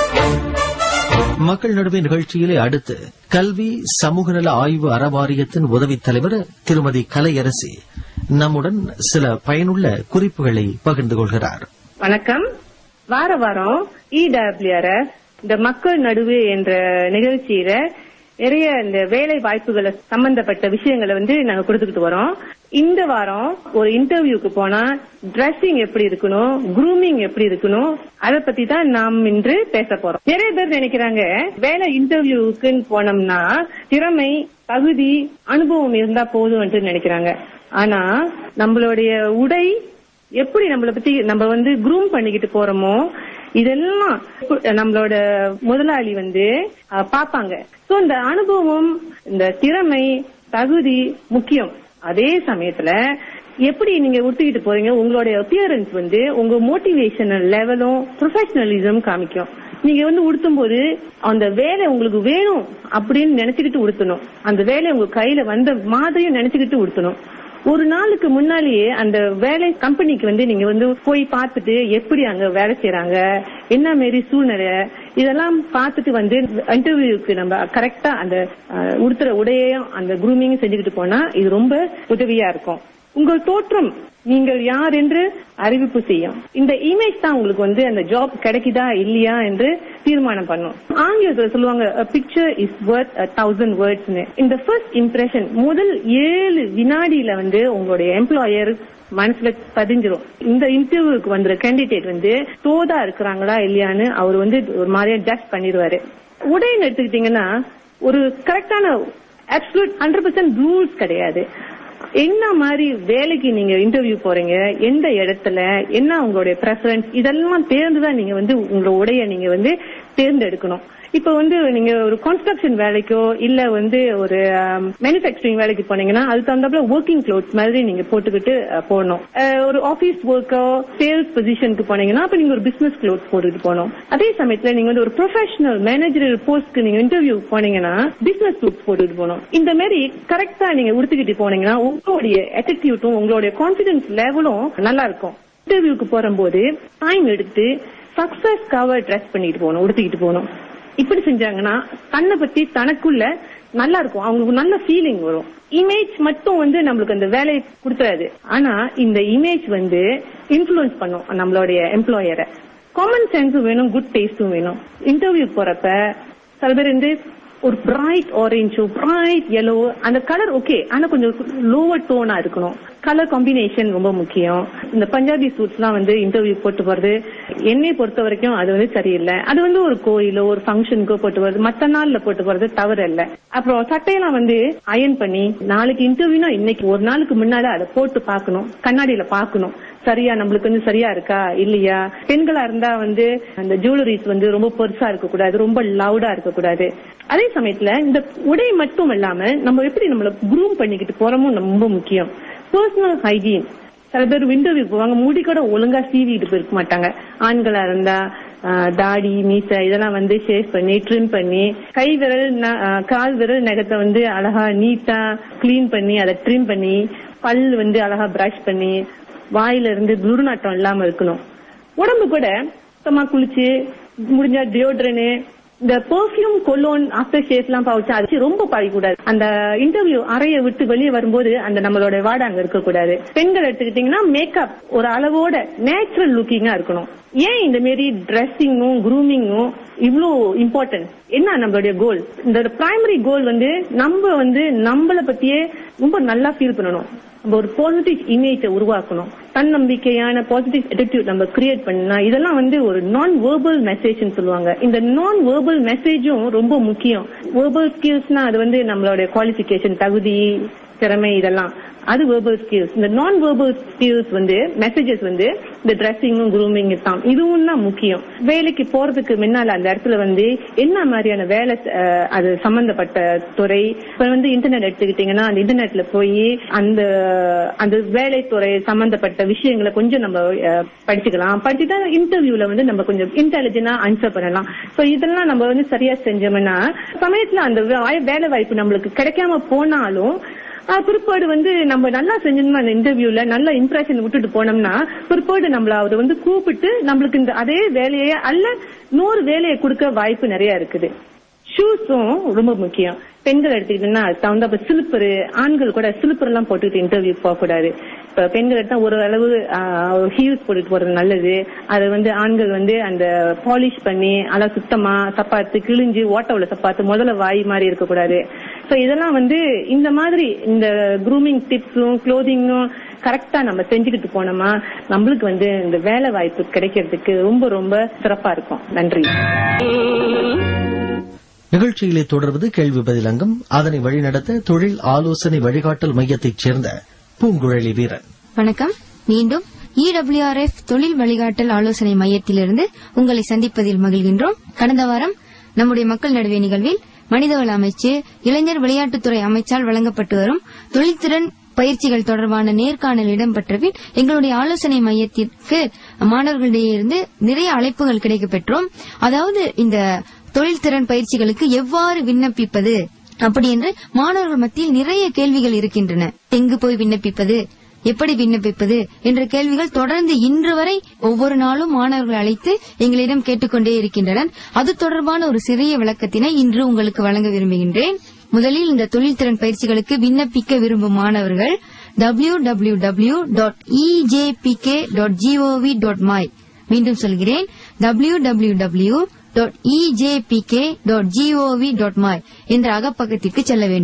மக்கள் நடுவே நிகழ்ச்சியிலே அடுத்து கல்வி சமூக நல ஆய்வு அறவாரியத்தின் உதவித் தலைவர் திருமதி கலையரசி நம்முடன் சில பயனுள்ள குறிப்புகளை பகிர்ந்து கொள்கிறார் வணக்கம் வார வாரம் இடபிள்யூஆர்எஃப் இந்த மக்கள் நடுவே என்ற நிகழ்ச்சியில நிறைய இந்த வேலை வாய்ப்புகளை சம்பந்தப்பட்ட விஷயங்களை வந்து நாங்க கொடுத்துக்கிட்டு வரோம் இந்த வாரம் ஒரு இன்டர்வியூக்கு போனா ட்ரெஸ்ஸிங் எப்படி இருக்கணும் குரூமிங் எப்படி இருக்கணும் அதை பத்தி தான் நாம் இன்று பேச போறோம் நிறைய பேர் நினைக்கிறாங்க வேலை இன்டர்வியூக்குன்னு போனோம்னா திறமை தகுதி அனுபவம் இருந்தா போதும் என்று நினைக்கிறாங்க ஆனா நம்மளுடைய உடை எப்படி நம்மளை பத்தி நம்ம வந்து குரூம் பண்ணிக்கிட்டு போறோமோ இதெல்லாம் நம்மளோட முதலாளி வந்து அஹ், பாப்பாங்க சோ இந்த அனுபவம் இந்த திறமை தகுதி முக்கியம் அதே சமயத்துல எப்படி நீங்க உடுத்திக்கிட்டு போறீங்க உங்களுடைய அப்பியரன்ஸ் வந்து உங்க மோட்டிவேஷனல் லெவலும் ப்ரொஃபஷனலிசம் காமிக்கும் நீங்க வந்து உடுத்தும் போது அந்த வேலை உங்களுக்கு வேணும் அப்படின்னு நினைச்சுக்கிட்டு உடுத்தணும் அந்த வேலை உங்க கையில வந்த மாதிரியும் நினைச்சுக்கிட்டு உடுத்தணும் ஒரு நாளுக்கு முன்னாலேயே அந்த வேலை கம்பெனிக்கு வந்து நீங்க வந்து போய் பார்த்துட்டு எப்படி அங்க வேலை செய்யறாங்க என்ன மாரி சூழ்நிலை இதெல்லாம் பார்த்துட்டு வந்து இன்டர்வியூக்கு நம்ம கரெக்டா அந்த அஹ், உடுத்துற உடையையும் அந்த குரூமிங்கும் செஞ்சுக்கிட்டு போனா இது ரொம்ப உதவியா இருக்கும் உங்கள் தோற்றம் நீங்கள் யார் என்று அறிவிப்பு செய்யும் இந்த இமேஜ் தான் உங்களுக்கு வந்து அந்த ஜாப் கிடைக்குதா இல்லையா என்று தீர்மானம் பண்ணும் ஆங்கிலத்தில் சொல்லுவாங்க picture is worth a thousand வேர்ட்ஸ்னு இந்த ஃபர்ஸ்ட் இம்ப்ரெஷன் முதல் ஏழு வினாடியில வந்து உங்களுடைய எம்ப்ளாயர் மனசுல பதிஞ்சிரும் இந்த இன்டர்வியூக்கு வந்துற கேண்டிடேட் வந்து தோதா இருக்கிறாங்களா இல்லையான்னு அவர் வந்து ஒரு மாதிரியா ஜட்ஜ் பண்ணிடுவாரு உடைன்னு எடுத்துக்கிட்டீங்கன்னா ஒரு கரெக்டான அப்சல்யூட் ஹண்ட்ரட் பர்சன்ட் ரூல்ஸ் கிடையாது என்ன மாதிரி வேலைக்கு நீங்க இன்டர்வியூ போறீங்க எந்த இடத்துல என்ன உங்களுடைய ப்ரெஃபரன்ஸ் இதெல்லாம் தேர்ந்துதான் நீங்க வந்து உங்களோட உடைய நீங்க வந்து தேர்ந்தெடுக்கணும் இப்ப வந்து நீங்க ஒரு கன்ஸ்ட்ரக்ஷன் வேலைக்கோ இல்ல வந்து ஒரு மேனுபேக்சரிங் வேலைக்கு போனீங்கன்னா அது தகுந்தாப்புல ஒர்க்கிங் க்ளோத்ஸ் மாதிரி நீங்க போட்டுக்கிட்டு அஹ், போகணும் அஹ், ஒரு ஆபீஸ் ஒர்க்கோ சேல்ஸ் பொசிஷனுக்கு போனீங்கன்னா அப்ப நீங்க ஒரு பிசினஸ் க்ளோத்ஸ் போட்டுட்டு போகணும் அதே சமயத்துல நீங்க வந்து ஒரு ப்ரொஃபஷனல் மேனேஜரல் போஸ்ட்க்கு நீங்க இன்டர்வியூ போனீங்கன்னா பிசினஸ் க்ளோத்ஸ் போட்டுட்டு போகணும் இந்த மாதிரி கரெக்டா நீங்க உடுத்திக்கிட்டு போனீங்கன்னா உங்களுடைய attitude-ம் உங்களுடைய கான்பிடன்ஸ் லெவலும் நல்லா இருக்கும் இன்டர்வியூக்கு போகும்போது டைம் எடுத்து சக்சஸ் கவர் ட்ரெஸ் பண்ணிட்டு போகணும் உடுத்திக்கிட்டு போகணும் இப்படி செஞ்சாங்கன்னா தன்னை பத்தி தனக்குள்ள நல்லா இருக்கும் அவங்களுக்கு நல்ல ஃபீலிங் வரும் இமேஜ் மட்டும் வந்து நம்மளுக்கு அந்த வேலையை கொடுத்துறாது ஆனா இந்த இமேஜ் வந்து இன்ஃபுளுன்ஸ் பண்ணும் நம்மளுடைய எம்ப்ளாயரை காமன் சென்ஸும் வேணும் குட் டேஸ்டும் வேணும் இன்டர்வியூ போறப்ப சில பேர் வந்து ஒரு பிரைட் ஆரஞ்சோ பிரைட் yellow அந்த கலர் ஓகே ஆனா கொஞ்சம் லோவர் டோனா இருக்கணும் கலர் காம்பினேஷன் ரொம்ப முக்கியம் இந்த பஞ்சாபி சூட்ஸ் எல்லாம் வந்து இன்டர்வியூ போட்டு போறது என்னை பொறுத்த வரைக்கும் அது வந்து சரியில்லை அது வந்து ஒரு கோயிலோ ஒரு ஃபங்க்ஷனுக்கோ போட்டு போறது மத்த நாள்ல போட்டு போறது தவறு இல்ல அப்புறம் சட்டையெல்லாம் வந்து அயன் பண்ணி நாளைக்கு இன்டர்வியூனா இன்னைக்கு ஒரு நாளுக்கு முன்னால அதை போட்டு பார்க்கணும் கண்ணாடியில பார்க்கணும் சரியா நம்மளுக்கு வந்து சரியா இருக்கா இல்லையா பெண்களா இருந்தா வந்து அந்த ஜுவல்லரிஸ் வந்து ரொம்ப பெருசா இருக்க கூடாது ரொம்ப லவுடா இருக்க கூடாது அதே சமயத்துல இந்த உடை மட்டும் இல்லாம நம்ம எப்படி நம்மள குரூம் பண்ணிக்கிட்டு போறோமோ ரொம்ப முக்கியம் பர்சனல் ஹைஜீன் சில பேர் இன்டர்வியூ போவாங்க முடி கூட ஒழுங்கா சீவிட்டு போயிருக்க மாட்டாங்க ஆண்களா இருந்தா ஆஹ், தாடி மீசை இதெல்லாம் வந்து ஷேவ் பண்ணி ட்ரிம் பண்ணி கை விரல் ந- ஆஹ், கால் விரல் நகத்தை வந்து அழகா நீட்டா கிளீன் பண்ணி அதை ட்ரிம் பண்ணி பல் வந்து அழகா பிரஷ் பண்ணி வாயில இருந்து துர்நாட்டம் இல்லாம இருக்கணும் உடம்பு கூட சுத்தமா குளிச்சு முடிஞ்சா டியோட்ரனு இந்த பெர்ஃபியூம் கொலோன் ஆஃப்டர் ஷேவ் எல்லாம் பாவச்சு அது ரொம்ப பாடிக்கூடாது அந்த இன்டர்வியூ அறைய விட்டு வெளியே வரும்போது அந்த நம்மளோட வாடை அங்க இருக்க கூடாது பெண்கள் எடுத்துக்கிட்டீங்கன்னா மேக்கப் ஒரு அளவோட நேச்சுரல் லுக்கிங்கா இருக்கணும் ஏன் இந்த மாரி ட்ரெஸ்ஸிங்கும் குரூமிங்கும் இவ்ளோ இம்பார்ட்டன்ட் என்ன நம்மளுடைய கோல் இந்த பிரைமரி கோல் வந்து நம்ம வந்து நம்மள பத்தியே ரொம்ப நல்லா ஃபீல் பண்ணணும் நம்ம ஒரு பாசிட்டிவ் இமேஜை உருவாக்கணும் தன்னம்பிக்கையான பாசிட்டிவ் attitude நம்ம கிரியேட் பண்ணா இதெல்லாம் வந்து ஒரு நான் வேர்பல் மெசேஜ்னு சொல்லுவாங்க இந்த நான் வேர்பல் மெசேஜும் ரொம்ப முக்கியம் வேர்பல் ஸ்கில்ஸ்னா அது வந்து நம்மளோட குவாலிஃபிகேஷன் தகுதி திறமை இதெல்லாம் அது வேர்பல் ஸ்கில்ஸ் இந்த நான் வேர்பல் ஸ்கில்ஸ் வந்து மெசேஜஸ் வந்து இந்த ட்ரெஸ்ஸிங்கும் குரூமிங் தான் இதுவும் தான் முக்கியம் வேலைக்கு போறதுக்கு முன்னால அந்த இடத்துல வந்து என்ன மாதிரியான வேலை அஹ், அது சம்பந்தப்பட்ட துறை இப்ப வந்து இன்டர்நெட் எடுத்துக்கிட்டீங்கன்னா அந்த இன்டர்நெட்ல போய் அந்த அந்த வேலைத்துறை சம்பந்தப்பட்ட விஷயங்களை கொஞ்சம் நம்ம அஹ், படிச்சுக்கலாம் படிச்சுட்டா இன்டர்வியூல வந்து நம்ம கொஞ்சம் இன்டெலிஜென்டா ஆன்சர் பண்ணலாம் சோ இதெல்லாம் நம்ம வந்து சரியா செஞ்சோம்னா சமயத்துல அந்த வே- வேலை வாய்ப்பு நம்மளுக்கு கிடைக்காம போனாலும் ஆஹ் பிற்பாடு வந்து நம்ம நல்லா செஞ்சோம்னா அந்த இன்டர்வியூல நல்ல இம்ப்ரெஷன் விட்டுட்டு போனோம்னா பிற்பாடு நம்மள அவர் வந்து கூப்பிட்டு நம்மளுக்கு இந்த அதே வேலையை அல்ல நூறு வேலையை கொடுக்க வாய்ப்பு நிறைய இருக்குது ஷூஸும் ரொம்ப முக்கியம் பெண்கள் எடுத்துக்கிட்டீங்கன்னா அது தகுந்த சிலிப்பரு ஆண்கள் கூட சிலிப்பர் எல்லாம் போட்டுக்கிட்டு இன்டர்வியூ போக கூடாது இப்ப பெண்கள் எடுத்தா ஒரு அளவு ஹீல்ஸ் போட்டுட்டு போறது நல்லது அது வந்து ஆண்கள் வந்து அந்த பாலிஷ் பண்ணி அழகா சுத்தமா சப்பாத்து கிழிஞ்சு ஓட்ட உள்ள சப்பாத்து முதல்ல வாய் மாதிரி இருக்கக்கூடாது சோ இதெல்லாம் வந்து இந்த மாதிரி இந்த குரூமிங் டிப்ஸும் க்ளோதிங்கும் கரெக்டா நம்ம செஞ்சுக்கிட்டு போனோமா நம்மளுக்கு வந்து இந்த வேலை வாய்ப்பு கிடைக்கிறதுக்கு ரொம்ப ரொம்ப சிறப்பா இருக்கும் நன்றி நிகழ்ச்சியிலே தொடர்வது கேள்வி பதிலங்கம் அதனை வழிநடத்த தொழில் ஆலோசனை வழிகாட்டல் மையத்தைச் சேர்ந்த பூங்குழலி வீரன் வணக்கம் மீண்டும் இடபிள்யூஆர்எஃப் தொழில் வழிகாட்டல் ஆலோசனை மையத்திலிருந்து உங்களை சந்திப்பதில் மகிழ்கின்றோம் கடந்த வாரம் நம்முடைய மக்கள் நடுவே நிகழ்வில் மனிதவள அமைச்சு இளைஞர் விளையாட்டுத்துறை அமைச்சால் வழங்கப்பட்டு வரும் தொழில்திறன் பயிற்சிகள் தொடர்பான நேர்காணல் இடம்பெற்றபின் எங்களுடைய ஆலோசனை மையத்திற்கு மாணவர்களிடையே இருந்து நிறைய அழைப்புகள் கிடைக்கப் பெற்றோம் அதாவது இந்த தொழில்திறன் பயிற்சிகளுக்கு எவ்வாறு விண்ணப்பிப்பது அப்படி என்று மாணவர்கள் மத்தியில் நிறைய கேள்விகள் இருக்கின்றன எங்கு போய் விண்ணப்பிப்பது எப்படி விண்ணப்பிப்பது என்ற கேள்விகள் தொடர்ந்து இன்று வரை ஒவ்வொரு நாளும் மாணவர்கள் அழைத்து எங்களிடம் கேட்டுக்கொண்டே இருக்கின்றனர் அது தொடர்பான ஒரு சிறிய விளக்கத்தினை இன்று உங்களுக்கு வழங்க விரும்புகின்றேன் முதலில் இந்த தொழில்திறன் பயிற்சிகளுக்கு விண்ணப்பிக்க விரும்பும் மாணவர்கள் W W W dot EJPK dot GOV dot my மீண்டும் சொல்கிறேன் W W W dot EJPK dot GOV dot my என்ற அகப்பக்கத்திற்கு செல்ல வேண்டும்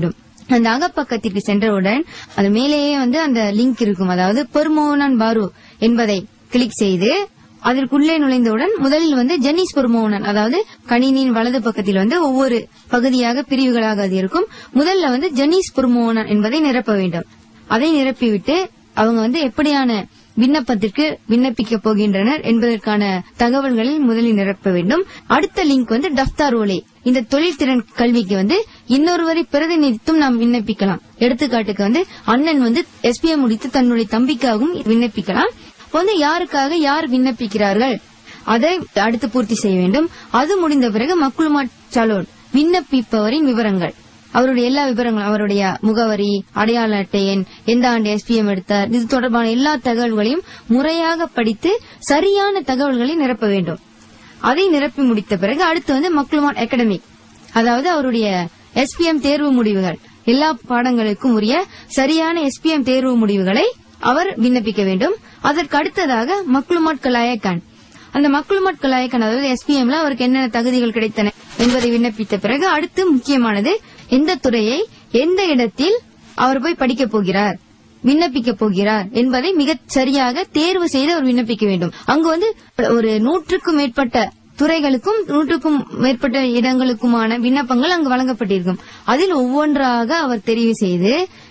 அந்த அகப்பக்கத்திற்கு சென்றவுடன் அது மேலேயே வந்து அந்த லிங்க் இருக்கும் அதாவது பெர்மோனன் பாரு என்பதை கிளிக் செய்து அதற்குள்ளே நுழைந்தவுடன் முதலில் வந்து ஜென்னிஸ் பெர்மோனன் அதாவது கணினியின் வலது பக்கத்தில் வந்து ஒவ்வொரு பகுதியாக பிரிவுகளாக அது இருக்கும் முதல்ல வந்து ஜென்னிஸ் பெர்மோனன் என்பதை நிரப்ப வேண்டும் அதை நிரப்பிவிட்டு அவங்க வந்து எப்படியான விண்ணப்பத்திற்கு விண்ணப்பிக்க போகின்றனர் என்பதற்கான தகவல்களை முதலில் நிரப்ப வேண்டும் அடுத்த லிங்க் வந்து டஃப்தார் ஓலை இந்த தொழில்திறன் கல்விக்கு வந்து இன்னொருவரை பிரதிநிதித்தும் நாம் விண்ணப்பிக்கலாம் எடுத்துக்காட்டுக்கு வந்து அண்ணன் வந்து எஸ்பிஎம் முடித்து தன்னுடைய தம்பிக்காகவும் விண்ணப்பிக்கலாம் அப்ப வந்து யாருக்காக யார் விண்ணப்பிக்கிறார்கள் அதை அடுத்து பூர்த்தி செய்ய வேண்டும் அது முடிந்த பிறகு மக்குளுமாட் சலோன் விண்ணப்பிப்பவரின் விவரங்கள் அவருடைய எல்லா விவரங்களும் அவருடைய முகவரி அடையாள அட்டை எண் எந்த ஆண்டு எஸ்பிஎம் எடுத்தார் இது தொடர்பான எல்லா தகவல்களையும் முறையாக படித்து சரியான தகவல்களை நிரப்ப வேண்டும் அதை நிரப்பி முடித்த பிறகு அடுத்து வந்து மக்லுமான் அகாடமிக் அதாவது அவருடைய எஸ்பிஎம் தேர்வு முடிவுகள் எல்லா பாடங்களுக்கும் உரிய சரியான எஸ்பிஎம் தேர்வு முடிவுகளை அவர் விண்ணப்பிக்க வேண்டும் அதற்கு அடுத்ததாக மக்லுமாட் கலாயக்கான் அந்த மக்லுமாட் கலாயக்கான் அதாவது எஸ்பிஎம்ல அவருக்கு என்னென்ன தகுதிகள் கிடைத்தன என்பதை விண்ணப்பித்த பிறகு அடுத்து முக்கியமானது எந்த துறையை எந்த இடத்தில் அவர் போய் படிக்கப் போகிறார் விண்ணப்பிக்க போகிறார் என்பதை மிகச் சரியாக தேர்வு செய்து அவர் விண்ணப்பிக்க வேண்டும் அங்கு வந்து ஒரு நூற்றுக்கும் மேற்பட்ட துறைகளுக்கும் நூற்றுக்கும் மேற்பட்ட இடங்களுக்குமான விண்ணப்பங்கள் அங்கு வழங்கப்பட்டிருக்கும் அதில் ஒவ்வொன்றாக அவர் தெரிவு செய்து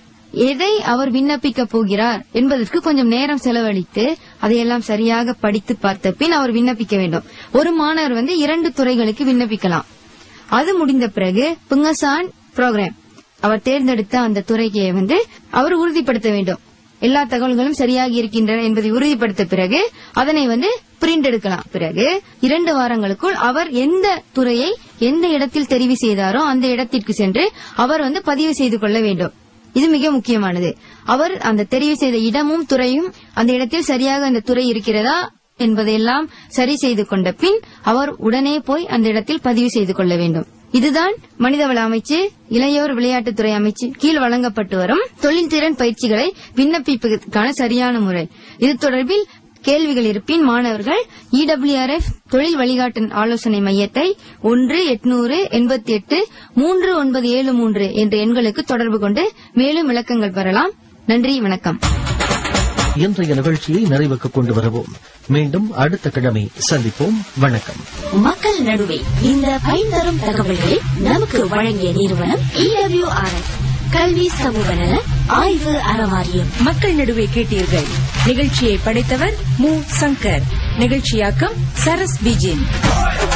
எதை அவர் விண்ணப்பிக்க போகிறார் என்பதற்கு கொஞ்சம் நேரம் செலவழித்து அதையெல்லாம் சரியாக படித்து பார்த்த பின் அவர் விண்ணப்பிக்க வேண்டும் ஒரு மாணவர் வந்து இரண்டு துறைகளுக்கு விண்ணப்பிக்கலாம் அது முடிந்த பிறகு புங்கசான் புரோகிராம் அவர் தேர்ந்தெடுத்த அந்த துறைக்கு வந்து அவர் உறுதிப்படுத்த வேண்டும் எல்லா தகவல்களும் சரியாக இருக்கின்றன என்பதை உறுதிப்படுத்த பிறகு அதனை வந்து பிரிண்ட் எடுக்கலாம் பிறகு இரண்டு வாரங்களுக்குள் அவர் எந்த துறையை எந்த இடத்தில் தெரிவு செய்தாரோ அந்த இடத்திற்கு சென்று அவர் வந்து பதிவு செய்து கொள்ள வேண்டும் இது மிக முக்கியமானது அவர் அந்த தெரிவு செய்த இடமும் துறையும் அந்த இடத்தில் சரியாக அந்த துறை இருக்கிறதா என்பதையெல்லாம் சரி செய்து கொண்ட பின் அவர் உடனே போய் அந்த இடத்தில் பதிவு செய்து கொள்ள வேண்டும் இதுதான் மனிதவள அமைச்சு இளையோர் விளையாட்டுத்துறை அமைச்சு கீழ் வழங்கப்பட்டு வரும் தொழில்திறன் பயிற்சிகளை விண்ணப்பிப்பதற்கான சரியான முறை இது தொடர்பில் கேள்விகள் இருப்பின் மாணவர்கள் இடபிள்யூஆர்எஃப் தொழில் வழிகாட்டு ஆலோசனை மையத்தை ஒன்று எட்நூறு எண்பத்தி எட்டு மூன்று ஒன்பது ஏழு மூன்று என்ற எண்களுக்கு தொடர்பு கொண்டு மேலும் விளக்கங்கள் பெறலாம் நன்றி வணக்கம் இன்றைய நிகழ்ச்சியை நிறைவுக்கு கொண்டு வருவோம் மீண்டும் அடுத்த கிழமை சந்திப்போம் வணக்கம் மக்கள் நடுவே இந்த பயன் தரும் தகவல்களை நமக்கு வழங்கிய நிறுவனம் இடபிள்யூஆர்எஸ் கல்வி சமூக நல ஆய்வு அறவாரியம் மக்கள் நடுவே கேட்டீர்கள் நிகழ்ச்சியை படைத்தவர் மு சங்கர் நிகழ்ச்சியாக்கம் சரஸ் பிஜின்